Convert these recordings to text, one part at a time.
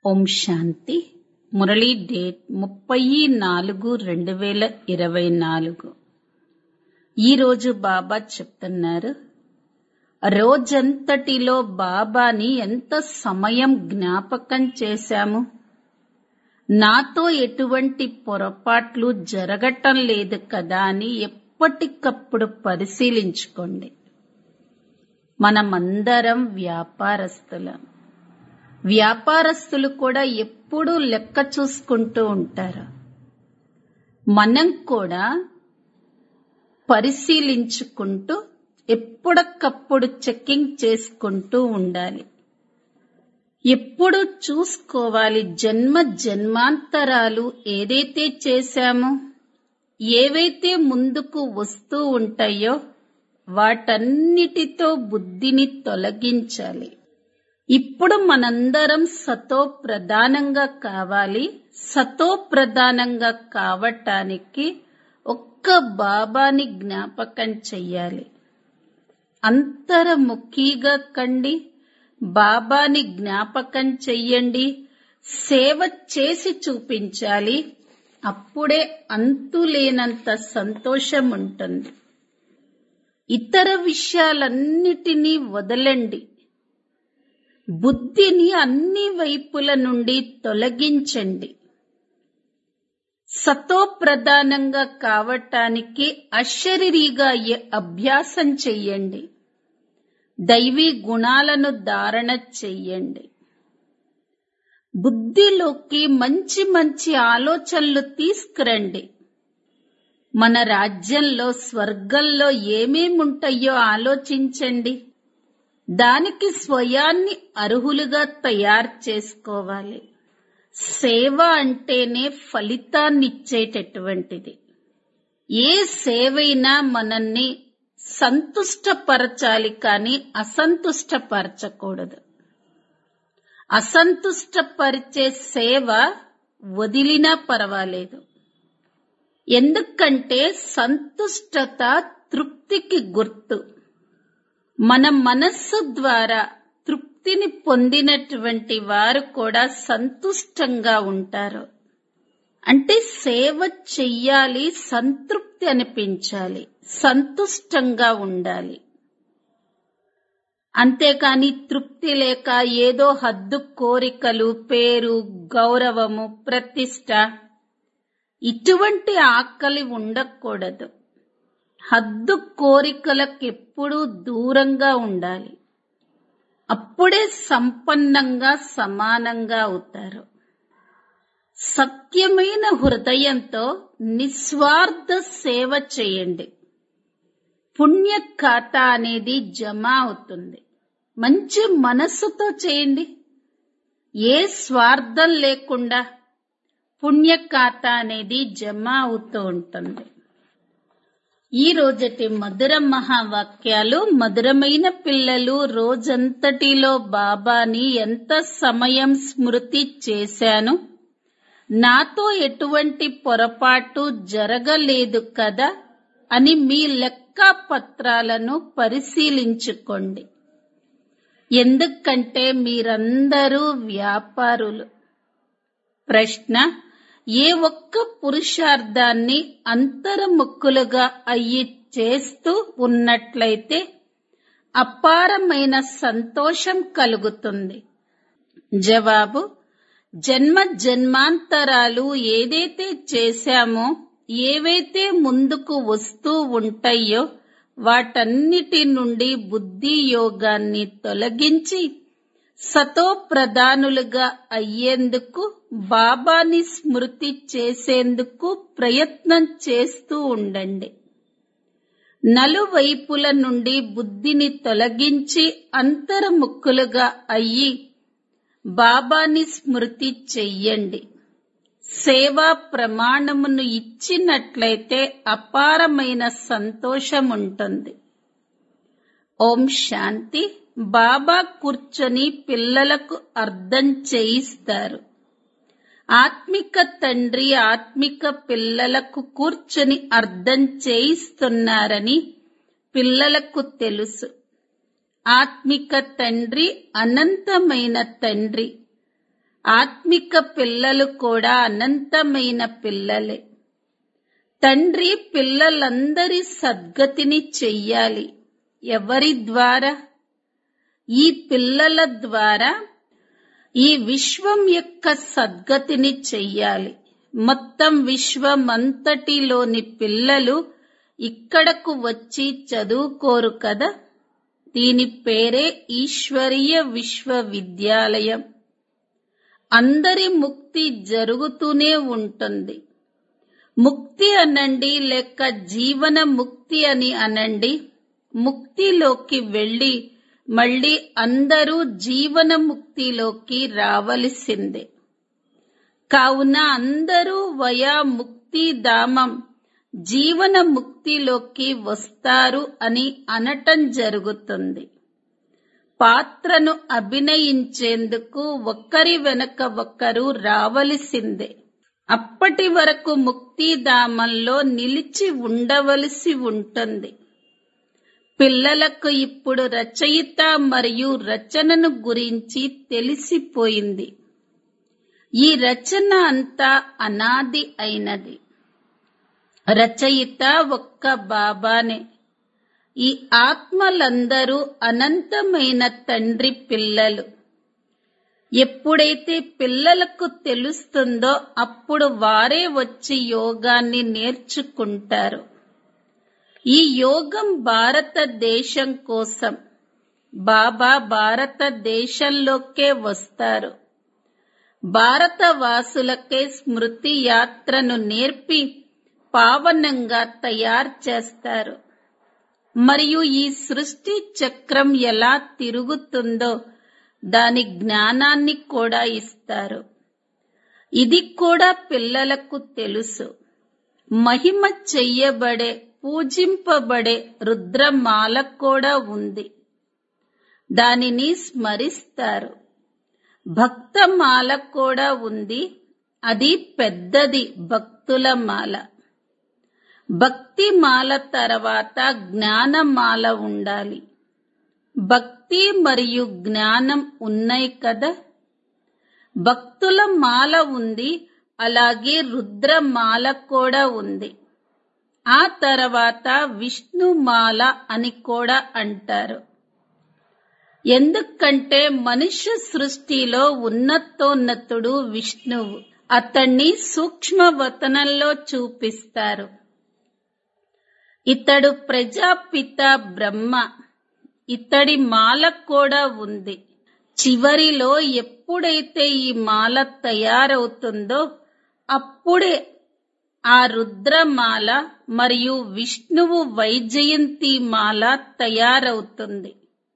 ఓం శాంతి Murali date ముప్పై నాలుగు రెండు వేల ఇరవై నాలుగు ఈరోజు బాబా చెప్తున్నారు రోజంతటిలో బాబాని ఎంత సమయం జ్ఞాపకం చేశాము నాతో ఎటువంటి పొరపాట్లు జరగటం లేదు కదా అని ఎప్పటికప్పుడు పరిశీలించుకోండి మనమందరం వ్యాపారస్తులం వ్యాపారస్తులు కూడా ఎప్పుడూ లెక్క చూసుకుంటూ ఉంటారు మనం కూడా పరిశీలించుకుంటూ ఎప్పటికప్పుడు చెక్కింగ్ చేసుకుంటూ ఉండాలి ఎప్పుడు చూసుకోవాలి జన్మ జన్మాంతరాలు ఏదైతే చేశామో ఏవైతే ముందుకు వస్తూ ఉంటాయో వాటన్నిటితో బుద్ధిని తొలగించాలి ఇప్పుడు మనందరం సతో ప్రధానంగా కావాలి సతో ప్రధానంగా కావటానికి ఒక్క బాబాని జ్ఞాపకం చెయ్యాలి అంతరముఖిగా కండి బాబాని జ్ఞాపకం చెయ్యండి సేవ చేసి చూపించాలి అప్పుడే అంతులేనంత సంతోషం ఉంటుంది ఇతర విషయాలన్నిటినీ వదలండి బుద్ధిని అన్ని వైపుల నుండి తొలగించండి సతో ప్రధానంగా కావటానికి అశరీరిగా అయ్యే అభ్యాసం చెయ్యండి దైవీ గుణాలను ధారణ చెయ్యండి బుద్ధిలోకి మంచి మంచి ఆలోచనలు తీసుకురండి మన రాజ్యంలో స్వర్గంలో ఏమేముంటాయో ఆలోచించండి దానికి స్వయాన్ని అర్హులుగా తయారు చేసుకోవాలి సేవ అంటేనే ఫలితాన్నిచ్చేటటువంటిది ఏ సేవైనా మనల్ని సంతుష్టపరచాలి కానీ అసంతుష్టపరచకూడదు అసంతుష్టపరిచే సేవ వదిలినా పర్వాలేదు ఎందుకంటే సంతుష్టత తృప్తికి గుర్తు మన మనస్సు ద్వారా తృప్తిని పొందినటువంటి వారు కూడా సంతుష్టంగా ఉంటారు అంటే సేవ చెయ్యాలి సంతృప్తి అనిపించాలి సంతుష్టంగా ఉండాలి అంతేకాని తృప్తి లేక ఏదో హద్దు కోరికలు పేరు గౌరవము ప్రతిష్ట ఇటువంటి ఆకలి ఉండకూడదు హద్దు కోరికలకు ఎప్పుడూ దూరంగా ఉండాలి అప్పుడే సంపన్నంగా సమానంగా అవుతారు సత్యమైన హృదయంతో నిస్వార్థ సేవ చేయండి పుణ్య ఖాతా అనేది జమ అవుతుంది మంచి మనస్సుతో చేయండి ఏ స్వార్థం లేకుండా పుణ్య ఖాతా అనేది జమ అవుతూ ఉంటుంది ఈ రోజటి మధుర మహావాక్యాలు మధురమైన పిల్లలు రోజంతటిలో బాబాని ఎంత సమయం స్మృతి చేశాను నాతో ఎటువంటి పొరపాటు జరగలేదు కదా అని మీ లెక్క పత్రాలను పరిశీలించుకోండి ఎందుకంటే మీరందరూ వ్యాపారులు ప్రశ్న ఏ ఒక్క పురుషార్థాన్ని అంతర్ముఖులుగా అయ్యి చేస్తూ ఉన్నట్లయితే అపారమైన సంతోషం కలుగుతుంది జవాబు జన్మ జన్మాంతరాలు ఏదైతే చేశామో ఏవైతే ముందుకు వస్తూ ఉంటాయో వాటన్నిటి నుండి బుద్ధి యోగాన్ని తొలగించి సతో ప్రధానులుగా అయ్యేందుకు బాబాని స్మృతి చేసేందుకు ప్రయత్నం చేస్తూ ఉండండి నలువైపుల నుండి బుద్ధిని తొలగించి అంతర్ముఖులుగా అయ్యి బాబాని స్మృతి చెయ్యండి సేవా ప్రమాణమును ఇచ్చినట్లయితే అపారమైన సంతోషం ఉంటుంది ఓం శాంతి బాబా కూర్చొని పిల్లలకు అర్థం చేయిస్తారు ఆత్మిక తండ్రి ఆత్మిక పిల్లలకు కూర్చొని అర్థం చేయిస్తున్నారని పిల్లలకు తెలుసు ఆత్మిక తండ్రి అనంతమైన తండ్రి ఆత్మిక పిల్లలు కూడా అనంతమైన పిల్లలే తండ్రి పిల్లలందరి సద్గతిని చెయ్యాలి ఎవరి ద్వారా ఈ పిల్లల ద్వారా ఈ విశ్వం యొక్క సద్గతిని చెయ్యాలి మొత్తం విశ్వమంతటిలోని పిల్లలు ఇక్కడకు వచ్చి చదువుకోరు కదా దీని పేరే ఈశ్వరీయ విశ్వవిద్యాలయం అందరి ముక్తి జరుగుతూనే ఉంటుంది ముక్తి అనండి లేక జీవన ముక్తి అని అనండి ముక్తిలోకి వెళ్ళి మళ్ళీ అందరూ జీవన ముక్తిలోకి రావలసిందే కావున అందరూ వయా ముక్తిధామం జీవన ముక్తిలోకి వస్తారు అని అనటం జరుగుతుంది పాత్రను అభినయించేందుకు ఒక్కరి వెనక ఒక్కరు రావలసిందే అప్పటి వరకు ముక్తిధామంలో నిలిచి ఉండవలసి ఉంటుంది పిల్లలకు ఇప్పుడు రచయిత మరియు రచనను గురించి తెలిసిపోయింది ఈ రచన అంతా అనాది అయినది రచయిత ఒక్క బాబానే ఈ ఆత్మలందరూ అనంతమైన తండ్రి పిల్లలు ఎప్పుడైతే పిల్లలకు తెలుస్తుందో అప్పుడు వారే వచ్చి యోగాన్ని నేర్చుకుంటారు ఈ యోగం భారతదేశం కోసం బాబా భారతదేశంలోకే వస్తారు భారతవాసులకే స్మృతి యాత్రను నేర్పి పావనంగా తయారు చేస్తారు మరియు ఈ సృష్టి చక్రం ఎలా తిరుగుతుందో దాని జ్ఞానాన్ని కూడా ఇస్తారు ఇది కూడా పిల్లలకు తెలుసు మహిమ చెయ్యబడే పూజింపబడే రుద్రమాల కూడా ఉంది దానిని స్మరిస్తారు భక్తమాల కూడా ఉంది అది పెద్దది భక్తుల మాల భక్తి మాల తర్వాత జ్ఞానమాల ఉండాలి భక్తి మరియు జ్ఞానం ఉన్నాయి కదా భక్తుల మాల ఉంది అలాగే రుద్రమాల కూడా ఉంది ఆ తర్వాత విష్ణుమాల అని కూడా అంటారు ఎందుకంటే మనుష్య సృష్టిలో ఉన్నతోన్నతుడు విష్ణువు అతన్ని సూక్ష్మవతనంలో చూపిస్తారు ఇతడు ప్రజాపిత బ్రహ్మ ఇతడి మాల కూడా ఉంది చివరిలో ఎప్పుడైతే ఈ మాల తయారవుతుందో అప్పుడే ఆ రుద్రమాల మరియు విష్ణువు వైజయంతి మాల తయారవుతుంది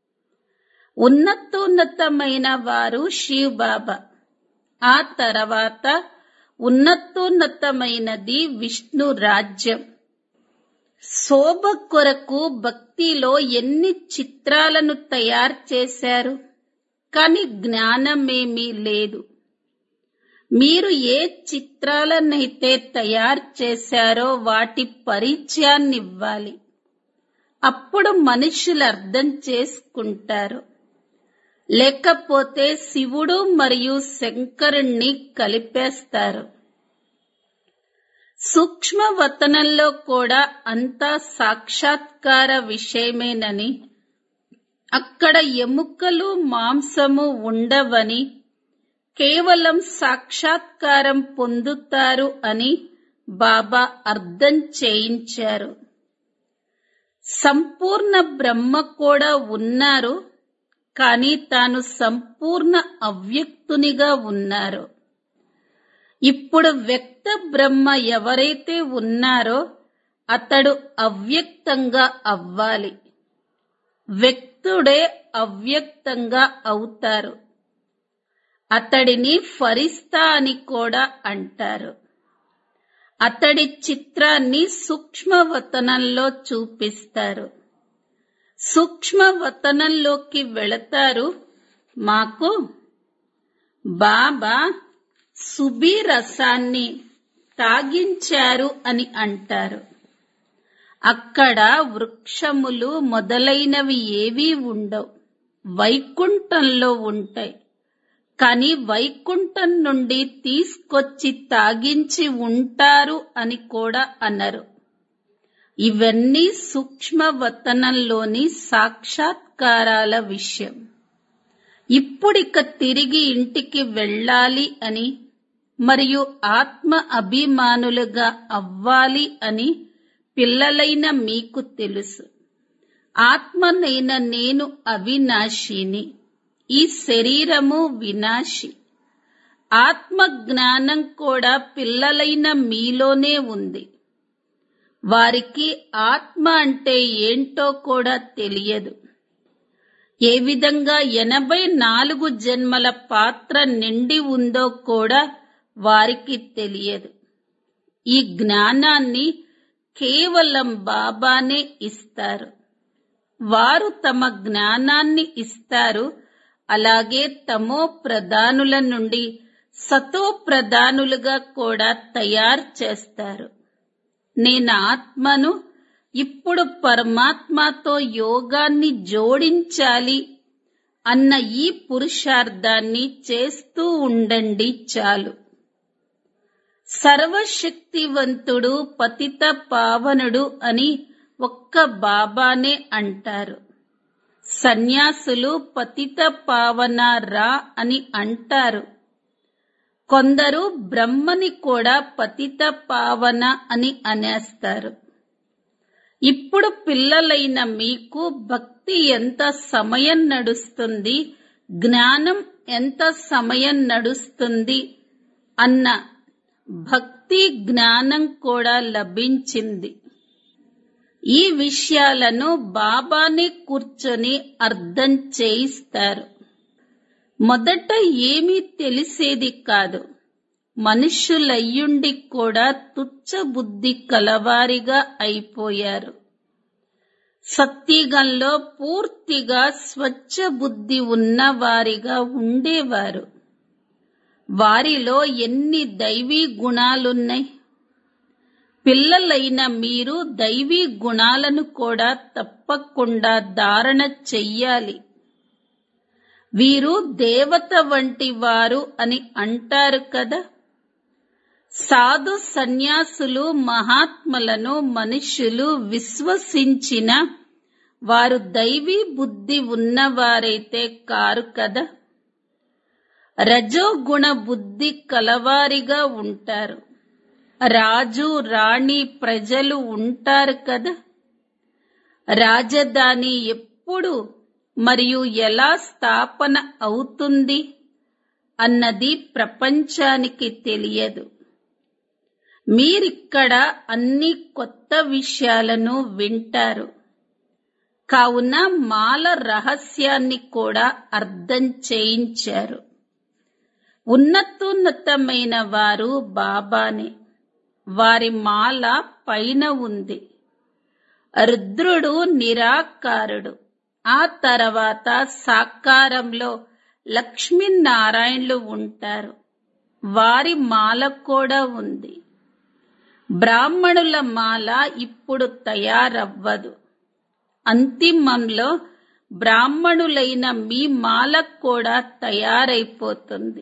ఉన్నతోన్నతమైన వారు శివ్ బాబా ఆ తర్వాత ఉన్నతోన్నతమైనది విష్ణు రాజ్యం శోభ కొరకు భక్తిలో ఎన్ని చిత్రాలను తయారు చేశారు కాని జ్ఞానమేమీ లేదు మీరు ఏ చిత్రాలనైతే తయారు చేశారో వాటి పరిచయాన్నివ్వాలి అప్పుడు మనుషులు అర్థం చేసుకుంటారు లేకపోతే శివుడు మరియు శంకరుణ్ణి కలిపేస్తారు సూక్ష్మవతనంలో కూడా అంతా సాక్షాత్కార విషయమేనని అక్కడ ఎముకలు మాంసము ఉండవని కేవలం సాక్షాత్కారం పొందుతారు అని బాబా అర్థం చేయించారు సంపూర్ణ బ్రహ్మ కూడా ఉన్నారు కానీ తాను సంపూర్ణ అవ్యక్తునిగా ఉన్నారు ఇప్పుడు వ్యక్త బ్రహ్మ ఎవరైతే ఉన్నారో అతడు అవ్యక్తంగా అవ్వాలి వ్యక్తుడే అవ్యక్తంగా అవుతారు అతడిని ఫరిస్తా అని కూడా అంటారు అతడి చిత్రాన్ని సూక్ష్మవతనంలో చూపిస్తారు సూక్ష్మవతనంలోకి వెళతారు మాకు బాబా సుబీ రసాన్ని తాగించారు అని అంటారు అక్కడ వృక్షములు మొదలైనవి ఏవీ ఉండవు వైకుంఠంలో ఉంటాయి కాని వైకుంఠం నుండి తీసుకొచ్చి తాగించి ఉంటారు అని కూడా అన్నారు ఇవన్నీ సూక్ష్మవతనంలోని సాక్షాత్కారాల విషయం ఇప్పుడిక తిరిగి ఇంటికి వెళ్ళాలి అని మరియు ఆత్మ అభిమానులుగా అవ్వాలి అని పిల్లలైన మీకు తెలుసు ఆత్మనైన నేను అవినాశిని ఈ శరీరము వినాశి ఆత్మ జ్ఞానం కూడా పిల్లలైన మీలోనే ఉంది వారికి ఆత్మ అంటే ఏంటో కూడా తెలియదు ఏ విధంగా ఎనభై నాలుగు జన్మల పాత్ర నిండి ఉందో కూడా వారికి తెలియదు ఈ జ్ఞానాన్ని కేవలం బాబానే ఇస్తారు వారు తమ జ్ఞానాన్ని ఇస్తారు అలాగే తమో ప్రధానుల నుండి సతో ప్రధానులుగా కూడా తయారు చేస్తారు నేను ఆత్మను ఇప్పుడు పరమాత్మతో యోగాన్ని జోడించాలి అన్న ఈ పురుషార్థాన్ని చేస్తూ ఉండండి చాలు సర్వశక్తివంతుడు పతిత పావనుడు అని ఒక్క బాబానే అంటారు సన్యాసులు పతిత పావన రా అని అంటారు కొందరు బ్రహ్మని కూడా పతిత పావన అని అనేస్తారు ఇప్పుడు పిల్లలైన మీకు భక్తి ఎంత సమయం నడుస్తుంది జ్ఞానం ఎంత సమయం నడుస్తుంది అన్న భక్తి జ్ఞానం కూడా లభించింది ఈ విషయాలను బాబానే కూర్చొని అర్థం చేయిస్తారు మొదట ఏమీ తెలిసేది కాదు మనుష్యులయ్యుండి కూడా తుచ్చ బుద్ధి కలవారిగా అయిపోయారు సత్యగంలో పూర్తిగా స్వచ్ఛ బుద్ధి ఉన్నవారిగా ఉండేవారు వారిలో ఎన్ని దైవీ గుణాలున్నాయి పిల్లలైన మీరు దైవీ గుణాలను కూడా తప్పకుండా ధారణ చెయ్యాలి వీరు దేవత వంటి వారు అని అంటారు కదా సాధు సన్యాసులు మహాత్ములను మనుష్యులు విశ్వసించిన వారు దైవీ బుద్ధి ఉన్నవారైతే కారు కదా రజోగుణ బుద్ధి కలవారిగా ఉంటారు రాజు రాణి ప్రజలు ఉంటారు కదా రాజధాని ఎప్పుడు మరియు ఎలా స్థాపన అవుతుంది అన్నది ప్రపంచానికి తెలియదు మీరిక్కడ అన్ని కొత్త విషయాలను వింటారు కావున మాల రహస్యాన్ని కూడా అర్థం చేయించారు ఉన్నతోన్నతమైన వారు బాబానే వారి మాల పైన ఉంది రుద్రుడు నిరాకారుడు ఆ తర్వాత సాకారంలో లక్ష్మీనారాయణులు ఉంటారు వారి మాల కూడా ఉంది బ్రాహ్మణుల మాల ఇప్పుడు తయారవ్వదు అంతిమంలో బ్రాహ్మణులైన మీ మాల కూడా తయారైపోతుంది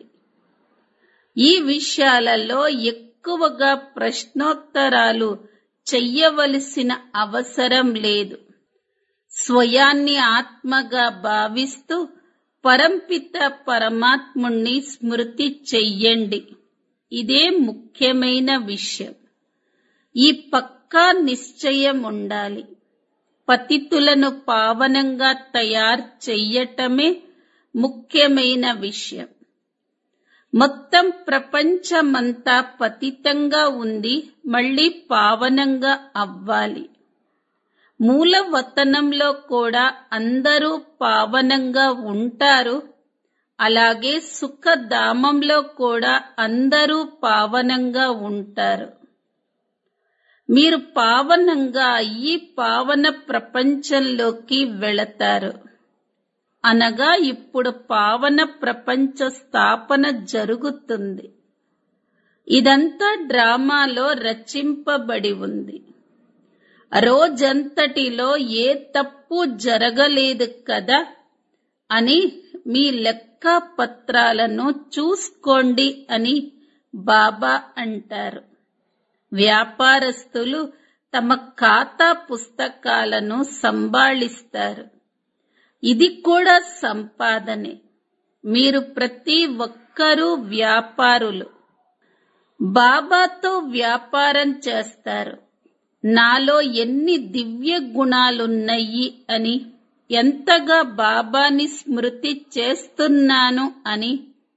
ఈ విషయాలలో ఎక్కువగా ప్రశ్నోత్తరాలు చెయ్యవలసిన అవసరం లేదు స్వయాన్ని ఆత్మగా భావిస్తూ పరంపిత పరమాత్ముణ్ణి స్మృతి చెయ్యండి ఇదే ముఖ్యమైన విషయం ఈ పక్కా నిశ్చయం ఉండాలి పతితులను పావనంగా తయారు చెయ్యటమే ముఖ్యమైన విషయం మొత్తం ప్రపంచమంతా పతితంగా ఉంది మళ్ళీ పావనంగా అవ్వాలి మూల వతనంలో కూడా అందరూ పావనంగా ఉంటారు అలాగే సుఖధామంలో కూడా అందరూ పావనంగా ఉంటారు మీరు పావనంగా అయ్యి పావన ప్రపంచంలోకి వెళతారు అనగా ఇప్పుడు పావన ప్రపంచ స్థాపన జరుగుతుంది ఇదంతా డ్రామాలో రచింపబడి ఉంది రోజంతటిలో ఏ తప్పు జరగలేదు కదా అని మీ లెక్క లెక్కపత్రాలను చూసుకోండి అని బాబా అంటారు వ్యాపారస్తులు తమ ఖాతా పుస్తకాలను సంభాళిస్తారు ఇది కూడా సంపాదనే మీరు ప్రతి ఒక్కరూ వ్యాపారులు బాబాతో వ్యాపారం చేస్తారు నాలో ఎన్ని దివ్య గుణాలున్నాయి అని ఎంతగా బాబాని స్మృతి చేస్తున్నాను అని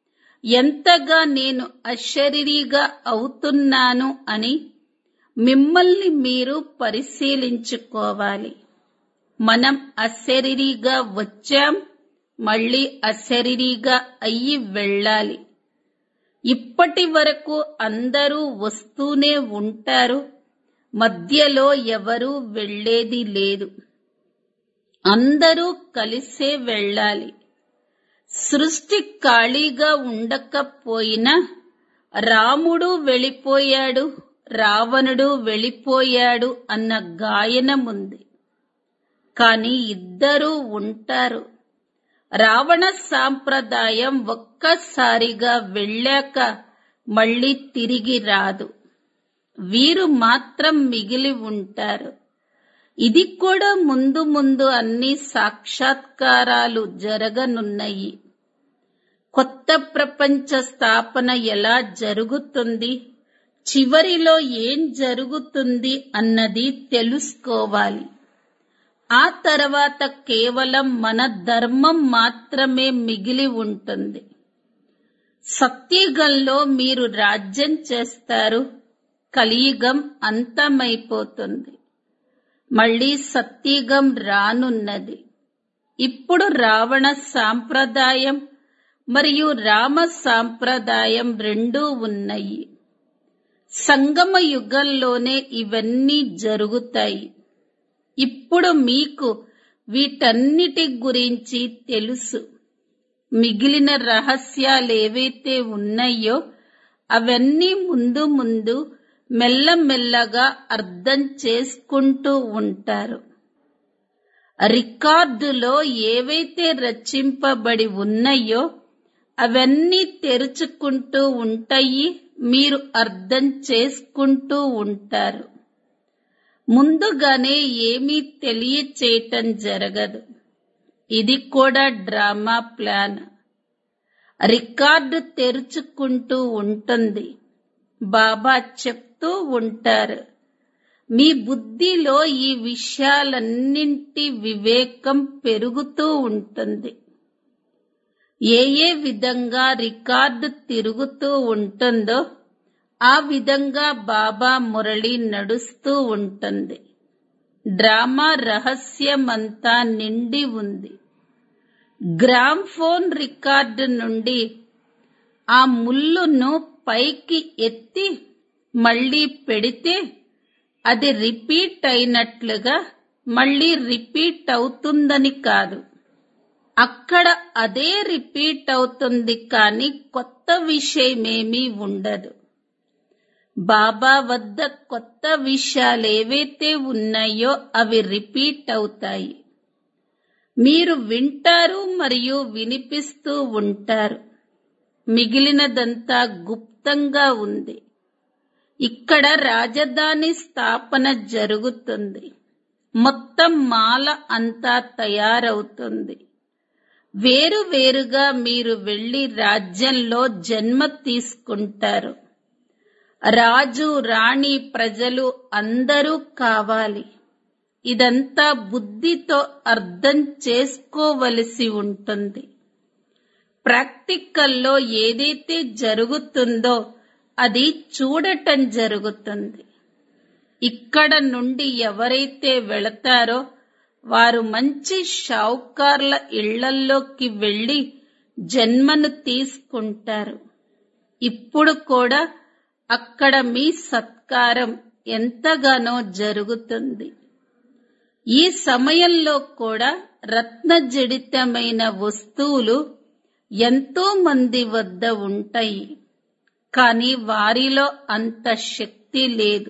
ఎంతగా నేను అశరీరిగా అవుతున్నాను అని మిమ్మల్ని మీరు పరిశీలించుకోవాలి మనం అశరీరిగా వచ్చాం మళ్ళీ అశరీరిగా అయ్యి వెళ్ళాలి ఇప్పటి వరకు అందరూ వస్తూనే ఉంటారు మధ్యలో ఎవరూ వెళ్ళేది లేదు అందరూ కలిసే వెళ్ళాలి సృష్టి ఖాళీగా ఉండకపోయినా రాముడు వెళ్ళిపోయాడు రావణుడు వెళ్ళిపోయాడు అన్న గాయనముంది కాని ఇద్దరూ ఉంటారు రావణ సాంప్రదాయం ఒక్కసారిగా వెళ్ళాక మళ్ళీ తిరిగి రాదు వీరు మాత్రం మిగిలి ఉంటారు ఇది కూడా ముందు ముందు అన్ని సాక్షాత్కారాలు జరగనున్నాయి కొత్త ప్రపంచ స్థాపన ఎలా జరుగుతుంది చివరిలో ఏం జరుగుతుంది అన్నది తెలుసుకోవాలి ఆ తర్వాత కేవలం మన ధర్మం మాత్రమే మిగిలి ఉంటుంది సత్యుగంలో మీరు రాజ్యం చేస్తారు కలియుగం అంతమైపోతుంది మళ్ళీ సత్యుగం రానున్నది ఇప్పుడు రావణ సాంప్రదాయం మరియు రామ సాంప్రదాయం రెండూ ఉన్నాయి సంగమ యుగంలోనే ఇవన్నీ జరుగుతాయి ఇప్పుడు మీకు వీటన్నిటి గురించి తెలుసు మిగిలిన రహస్యాలేవైతే ఉన్నాయో అవన్నీ ముందు ముందు మెల్లమెల్లగా అర్థం చేసుకుంటూ ఉంటారు రికార్డులో ఏవైతే రచింపబడి ఉన్నాయో అవన్నీ తెరుచుకుంటూ ఉంటాయి మీరు అర్థం చేసుకుంటూ ఉంటారు ముందుగానే ఏమీ తెలియచేయటం జరగదు ఇది కూడా డ్రామా ప్లాన్ రికార్డు తెరుచుకుంటూ ఉంటుంది బాబా చెప్తూ ఉంటారు మీ బుద్ధిలో ఈ విషయాలన్నింటి వివేకం పెరుగుతూ ఉంటుంది ఏ ఏ విధంగా రికార్డు తిరుగుతూ ఉంటుందో ఆ విధంగా బాబా మురళి నడుస్తూ ఉంటుంది డ్రామా రహస్యమంతా నిండి ఉంది గ్రామ్ ఫోన్ రికార్డు నుండి ఆ ముల్లును పైకి ఎత్తి మళ్ళీ పెడితే అది రిపీట్ అయినట్లుగా మళ్ళీ రిపీట్ అవుతుందని కాదు అక్కడ అదే రిపీట్ అవుతుంది కానీ కొత్త విషయమేమీ ఉండదు బాబా వద్ద కొత్త విషయాలేవైతే ఉన్నాయో అవి రిపీట్ అవుతాయి మీరు వింటారు మరియు వినిపిస్తూ ఉంటారు మిగిలినదంతా గుప్తంగా ఉంది ఇక్కడ రాజధాని స్థాపన జరుగుతుంది మొత్తం మాల అంతా తయారవుతుంది వేరు వేరుగా మీరు వెళ్లి రాజ్యంలో జన్మ తీసుకుంటారు రాజు రాణి ప్రజలు అందరూ కావాలి ఇదంతా బుద్ధితో అర్థం చేసుకోవలసి ఉంటుంది ప్రాక్టికల్లో ఏదైతే జరుగుతుందో అది చూడటం జరుగుతుంది ఇక్కడ నుండి ఎవరైతే వెళతారో వారు మంచి షావుకార్ల ఇళ్లల్లోకి వెళ్లి జన్మను తీసుకుంటారు ఇప్పుడు కూడా అక్కడ మీ సత్కారం ఎంతగానో జరుగుతుంది ఈ సమయంలో కూడా రత్నజడితమైన వస్తువులు ఎంతో మంది వద్ద ఉంటాయి కానీ వారిలో అంత శక్తి లేదు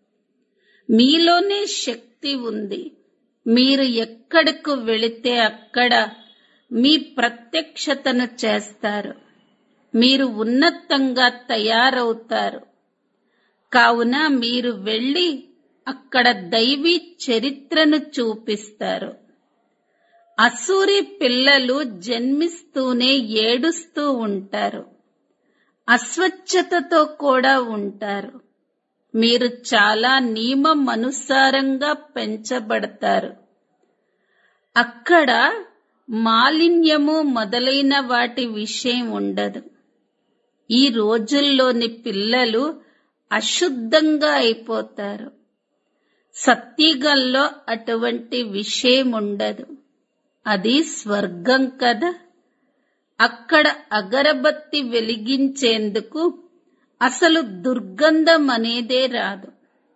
మీలోనే శక్తి ఉంది మీరు ఎక్కడకు వెళితే అక్కడ మీ ప్రత్యక్షతను చేస్తారు మీరు ఉన్నతంగా తయారవుతారు కావున మీరు వెళ్ళి అక్కడ దైవీ చరిత్రను చూపిస్తారు అసూరి పిల్లలు జన్మిస్తూనే ఏడుస్తూ ఉంటారు అస్వచ్ఛతతో కూడా ఉంటారు మీరు చాలా నియమం అనుసారంగా పెంచబడతారు అక్కడ మాలిన్యము మొదలైన వాటి విషయం ఉండదు ఈ రోజుల్లోని పిల్లలు అశుద్ధంగా అయిపోతారు సత్యగల్లో అటువంటి విషయం ఉండదు అది స్వర్గం కదా అక్కడ అగరబత్తి వెలిగించేందుకు అసలు దుర్గంధం అనేదే రాదు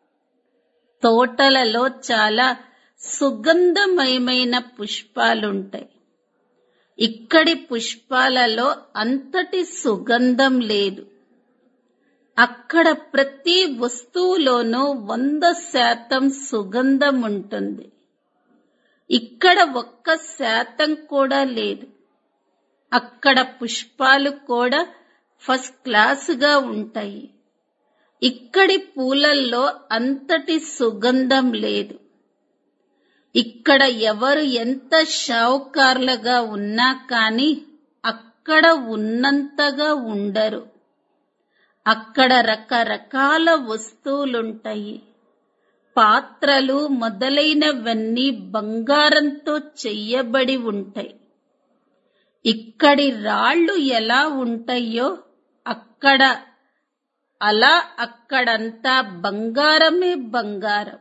తోటలలో చాలా సుగంధమయమైన పుష్పాలుంటాయి ఇక్కడి పుష్పాలలో అంతటి సుగంధం లేదు అక్కడ ప్రతి వస్తువులోనూ వంద శాతం సుగంధం ఉంటుంది ఇక్కడ ఒక్క శాతం కూడా లేదు అక్కడ పుష్పాలు కూడా ఫస్ట్ క్లాసుగా ఉంటాయి ఇక్కడి పూలల్లో అంతటి సుగంధం లేదు ఇక్కడ ఎవరు ఎంత షావుకార్లుగా ఉన్నా కాని అక్కడ ఉన్నంతగా ఉండరు అక్కడ రకరకాల వస్తువులుంటాయి పాత్రలు మొదలైనవన్నీ బంగారంతో చెయ్యబడి ఉంటాయి ఇక్కడి రాళ్ళు ఎలా ఉంటాయో అక్కడ అలా అక్కడంతా బంగారమే బంగారం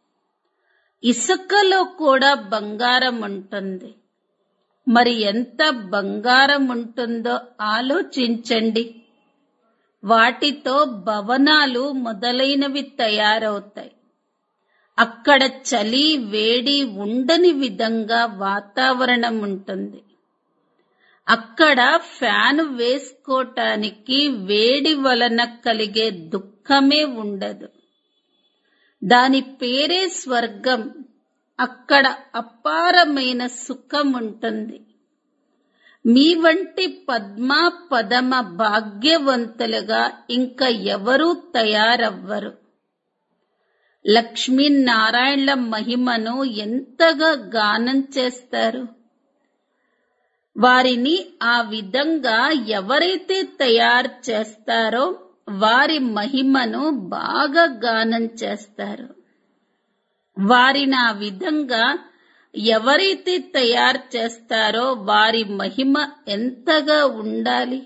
ఇసుకలో కూడా బంగారం ఉంటుంది మరి ఎంత బంగారం ఉంటుందో ఆలోచించండి వాటితో భవనాలు మొదలైనవి తయారవుతాయి అక్కడ చలి వేడి ఉండని విధంగా వాతావరణం ఉంటుంది అక్కడ ఫ్యాన్ వేసుకోటానికి వేడి వలన కలిగే దుఃఖమే ఉండదు దాని పేరే స్వర్గం అక్కడ అపారమైన సుఖం ఉంటుంది మీ వంటి పద్మా పదమ భాగ్యవంతులుగా ఇంకా ఎవరూ తయారవ్వరు లక్ష్మీనారాయణల మహిమను ఎంతగా గానం చేస్తారు వారిని ఆ విధంగా ఎవరైతే తయారు చేస్తారో వారి మహిమను బాగా గానం చేస్తారు వారిని ఆ విధంగా ఎవరైతే తయారు చేస్తారో వారి మహిమ ఎంతగా ఉండాలి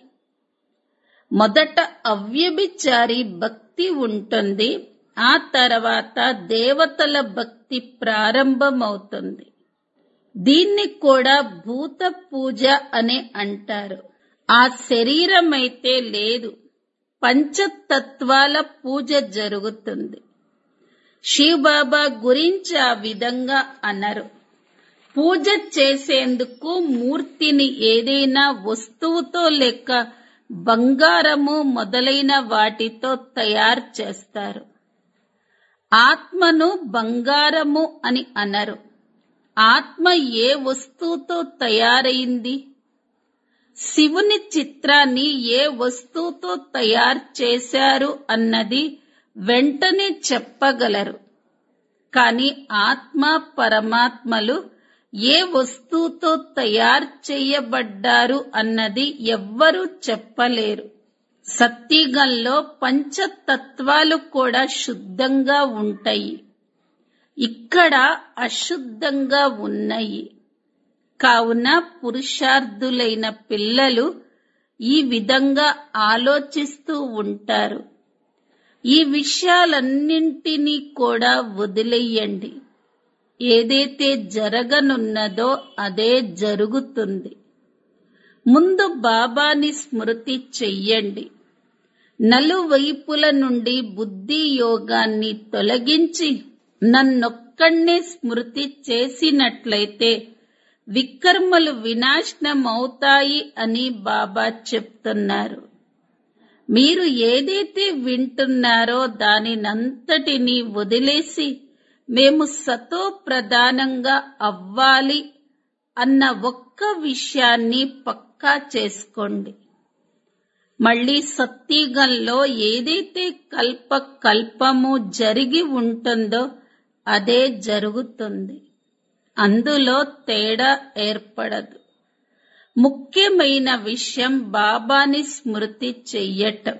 మొదట అవ్యభిచారి భక్తి ఉంటుంది ఆ తర్వాత దేవతల భక్తి ప్రారంభమవుతుంది దీన్ని కూడా భూత పూజ అని అంటారు ఆ శరీరం అయితే లేదు పంచతత్వాల పూజ జరుగుతుంది శివబాబా గురించి ఆ విధంగా అనరు పూజ చేసేందుకు మూర్తిని ఏదైనా వస్తువుతో లేక బంగారము మొదలైన వాటితో తయారు చేస్తారు ఆత్మను బంగారము అని అనరు ఆత్మ ఏ వస్తువుతో తయారైంది శివుని చిత్రాన్ని ఏ వస్తువుతో తయారు చేశారు అన్నది వెంటనే చెప్పగలరు కాని ఆత్మ పరమాత్మలు ఏ వస్తువుతో తయారు చేయబడ్డారు అన్నది ఎవ్వరూ చెప్పలేరు సత్యగంలో పంచతత్వాలు కూడా శుద్ధంగా ఉంటాయి ఇక్కడ అశుద్ధంగా ఉన్నాయి కావున పురుషార్థులైన పిల్లలు ఈ విధంగా ఆలోచిస్తూ ఉంటారు ఈ విషయాలన్నింటినీ కూడా వదిలేయండి ఏదైతే జరగనున్నదో అదే జరుగుతుంది ముందు బాబాని స్మృతి చెయ్యండి నలువైపుల నుండి బుద్ధి యోగాన్ని తొలగించి నన్నొక్కడే స్మృతి చేసినట్లయితే వికర్మలు వినాశనమవుతాయి అని బాబా చెప్తున్నారు మీరు ఏదైతే వింటున్నారో దానినంతటినీ వదిలేసి మేము సతో ప్రధానంగా అవ్వాలి అన్న ఒక్క విషయాన్ని పక్కా చేసుకోండి మళ్ళీ సత్యగంలో ఏదైతే కల్ప కల్పము జరిగి ఉంటుందో అదే జరుగుతుంది అందులో తేడా ఏర్పడదు ముఖ్యమైన విషయం బాబాని స్మృతి చెయ్యటం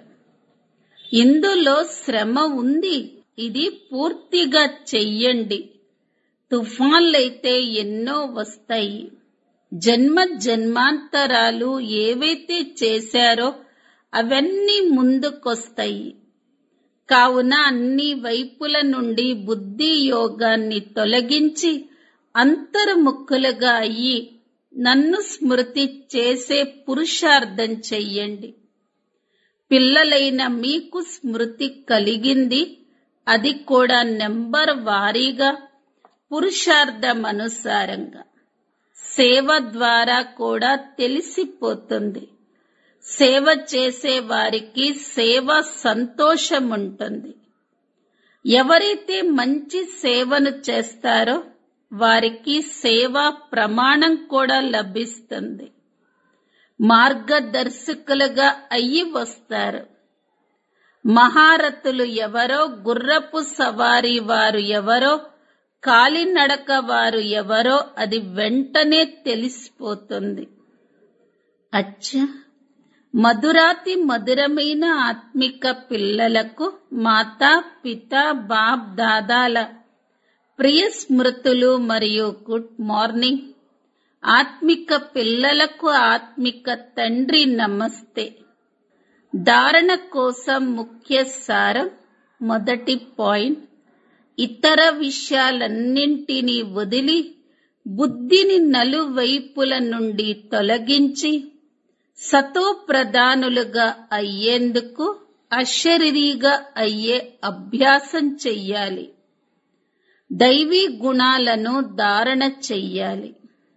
ఇందులో శ్రమ ఉంది ఇది పూర్తిగా చెయ్యండి తుఫాన్లైతే ఎన్నో వస్తాయి జన్మ జన్మాంతరాలు ఏవైతే చేశారో అవన్నీ ముందుకొస్తాయి కావున అన్ని వైపుల నుండి బుద్ధి యోగాన్ని తొలగించి అంతర్ముఖులుగా అయ్యి నన్ను స్మృతి చేసే పురుషార్థం చెయ్యండి పిల్లలైన మీకు స్మృతి కలిగింది అది కూడా నెంబర్ వారీగా పురుషార్థమనుసారంగా సేవ ద్వారా కూడా తెలిసిపోతుంది సేవ చేసే వారికి సేవ సంతోషం ఉంటుంది ఎవరైతే మంచి సేవను చేస్తారో వారికి సేవా ప్రమాణం కూడా లభిస్తుంది మార్గదర్శకులుగా అయ్యి వస్తారు మహారథులు ఎవరో గుర్రపు సవారీ వారు ఎవరో కాలినడక వారు ఎవరో అది వెంటనే తెలిసిపోతుంది అచ్చా మధురాతి మధురమైన ఆత్మిక పిల్లలకు మాతా పిత బాప్ దాదాల ప్రియ స్మృతులు మరియు గుడ్ మార్నింగ్ ఆత్మిక పిల్లలకు ఆత్మిక తండ్రి నమస్తే ధారణ కోసం ముఖ్య సారం మొదటి పాయింట్ ఇతర విషయాలన్నింటినీ వదిలి బుద్ధిని నలువైపుల నుండి తొలగించి సతో ప్రధానులుగా అయ్యేందుకు అశరీరిగా అయ్యే అభ్యాసం చెయ్యాలి దైవీ గుణాలను ధారణ చెయ్యాలి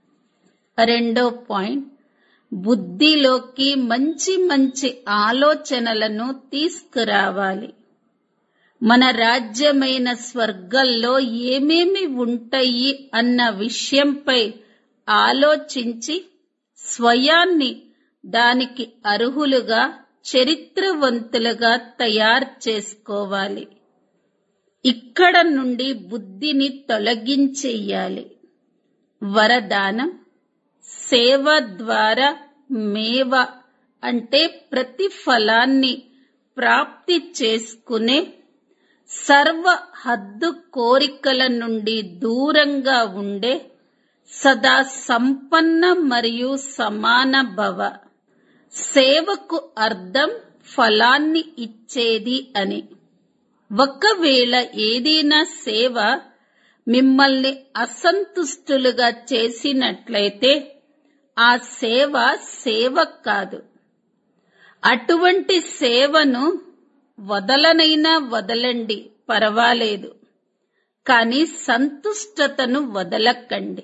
రెండో పాయింట్ బుద్ధిలోకి మంచి మంచి ఆలోచనలను తీసుకురావాలి మన రాజ్యమైన స్వర్గంలో ఏమేమి ఉంటాయి అన్న విషయంపై ఆలోచించి స్వయాన్ని దానికి అర్హులుగా చరిత్రవంతులుగా తయారు చేసుకోవాలి ఇక్కడ నుండి బుద్ధిని తొలగించేయాలి వరదానం సేవ ద్వారా మేవ అంటే ప్రతిఫలాన్ని ప్రాప్తి చేసుకునే సర్వ హద్దు కోరికల నుండి దూరంగా ఉండే సదా సంపన్న మరియు సమాన భవ సేవకు అర్థం ఫలాన్ని ఇచ్చేది అని ఒకవేళ ఏదైనా సేవ మిమ్మల్ని అసంతుష్టులుగా చేసినట్లయితే ఆ సేవ సేవ కాదు అటువంటి సేవను వదలనైనా వదలండి పర్వాలేదు కానీ సంతుష్టతను వదలకండి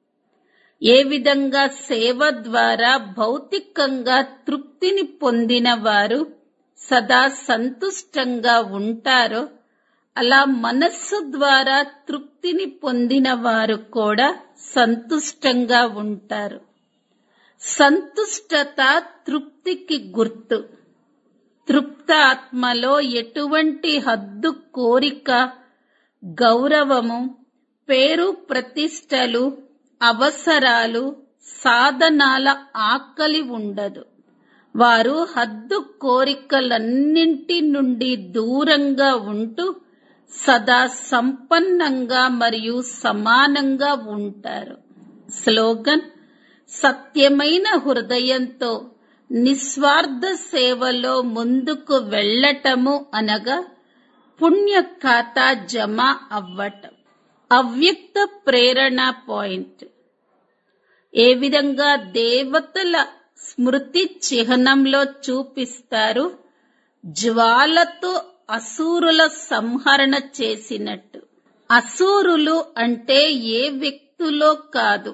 ఏ విధంగా సేవ ద్వారా భౌతికంగా తృప్తిని పొందిన వారు సదా సంతుష్టంగా ఉంటారో అలా మనస్సు ద్వారా తృప్తిని పొందిన వారు కూడా సంతుష్టంగా ఉంటారు సంతుష్టత తృప్తికి గుర్తు తృప్త ఆత్మలో ఎటువంటి హద్దు కోరిక గౌరవము పేరు ప్రతిష్టలు అవసరాలు సాధనాల ఆకలి ఉండదు వారు హద్దు కోరికలన్నింటి నుండి దూరంగా ఉంటూ సదా సంపన్నంగా మరియు సమానంగా ఉంటారు స్లోగన్ సత్యమైన హృదయంతో నిస్వార్థ సేవలో ముందుకు వెళ్ళటము అనగా పుణ్య ఖాతా జమ అవ్వటం అవ్యక్త ప్రేరణ పాయింట్ ఏ విధంగా దేవతల స్మృతి చిహ్నంలో చూపిస్తారు జ్వాలతో అసూరుల సంహరణ చేసినట్టు అసూరులు అంటే ఏ వ్యక్తులో కాదు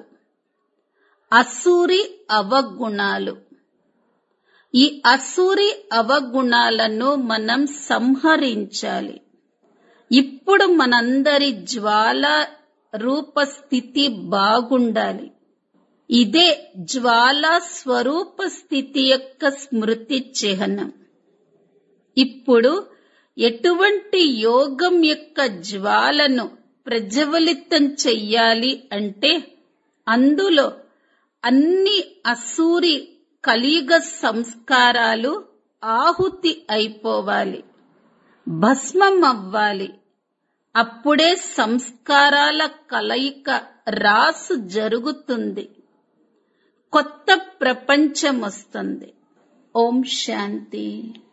అసూరి అవగుణాలు ఈ అసూరి అవగుణాలను మనం సంహరించాలి ఇప్పుడు మనందరి జ్వాల రూప స్థితి బాగుండాలి ఇదే జ్వాలా స్వరూప స్థితి యొక్క స్మృతి చిహ్నం ఇప్పుడు ఎటువంటి యోగం యొక్క జ్వాలను ప్రజ్వలితం చెయ్యాలి అంటే అందులో అన్ని అసూరి కలియుగ సంస్కారాలు ఆహుతి అయిపోవాలి భస్మం అవ్వాలి అప్పుడే సంస్కారాల కలయిక రాసు జరుగుతుంది కొత్త ప్రపంచం వస్తుంది ఓం శాంతి